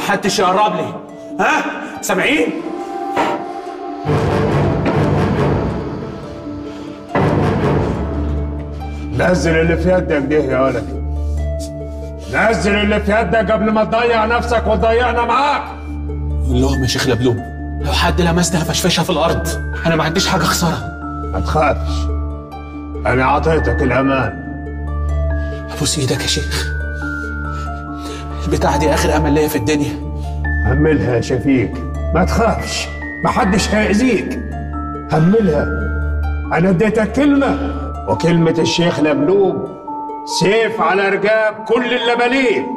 محدش يقرب لي ها سامعين نزل اللي في يدك ده يا ولد نزل اللي في يدك قبل ما تضيع نفسك وتضيعنا معاك قول لهم يا شيخ لبلوم لو حد لمسني هفشفشها في الارض انا ما عنديش حاجه اخسرها ما تخافش انا اعطيتك الامان ابوس ايدك يا شيخ البتاعه دي اخر امل ليا في الدنيا هملها يا شفيق ما تخافش ما حدش هيأذيك هملها انا اديتك كلمة وكلمة الشيخ لبلوب سيف على رقاب كل اللبالين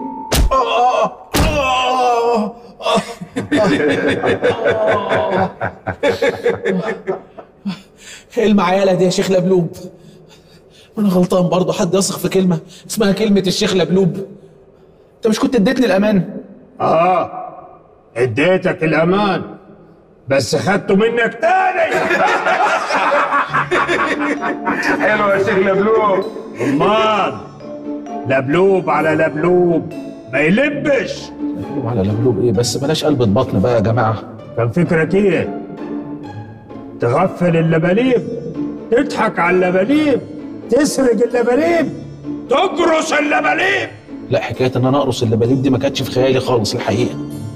ايه المعياله دي يا شيخ لبلوب وانا غلطان برضه حد يثق في كلمه اسمها كلمه الشيخ لبلوب انت مش كنت اديتني الامان اه اديتك الامان بس خدته منك تاني حلو يا شيخ لبلوب امال لبلوب على لبلوب ما يلبش لبلوب على لبلوب ايه بس بلاش قلب بطن بقى يا جماعه كان فكرك ايه تغفل اللباليب تضحك على اللباليب تسرق اللباليب تجرس اللباليب لا حكايه ان انا اقرص اللباليب دي ما كانتش في خيالي خالص الحقيقه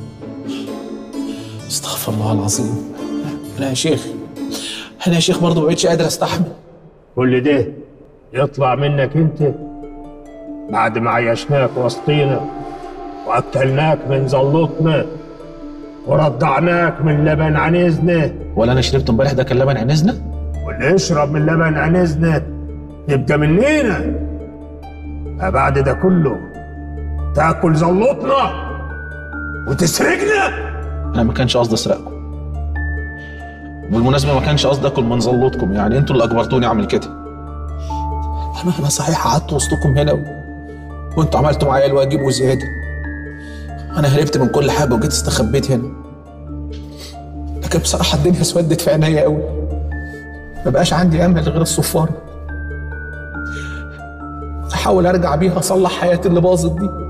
استغفر الله العظيم انا يا شيخ انا يا شيخ برضه ما بقتش قادر استحمل كل ده يطلع منك انت بعد ما عيشناك وسطينا واكلناك من زلطنا ورضعناك من لبن عنزنا ولا انا شربت امبارح ده كان لبن عنزنا واللي يشرب من لبن عنزنا يبقى مننا بعد ده كله تاكل زلطنا وتسرقنا انا ما كانش قصدي اسرقكم بالمناسبه ما كانش قصدي اكل من زلطكم يعني انتوا اللي اجبرتوني اعمل كده انا انا صحيح قعدت وسطكم هنا و... وانتوا عملتوا معايا الواجب وزياده انا هربت من كل حاجه وجيت استخبيت هنا لكن بصراحه الدنيا اسودت في عينيا قوي ما بقاش عندي امل غير الصفاره احاول ارجع بيها اصلح حياتي اللي باظت دي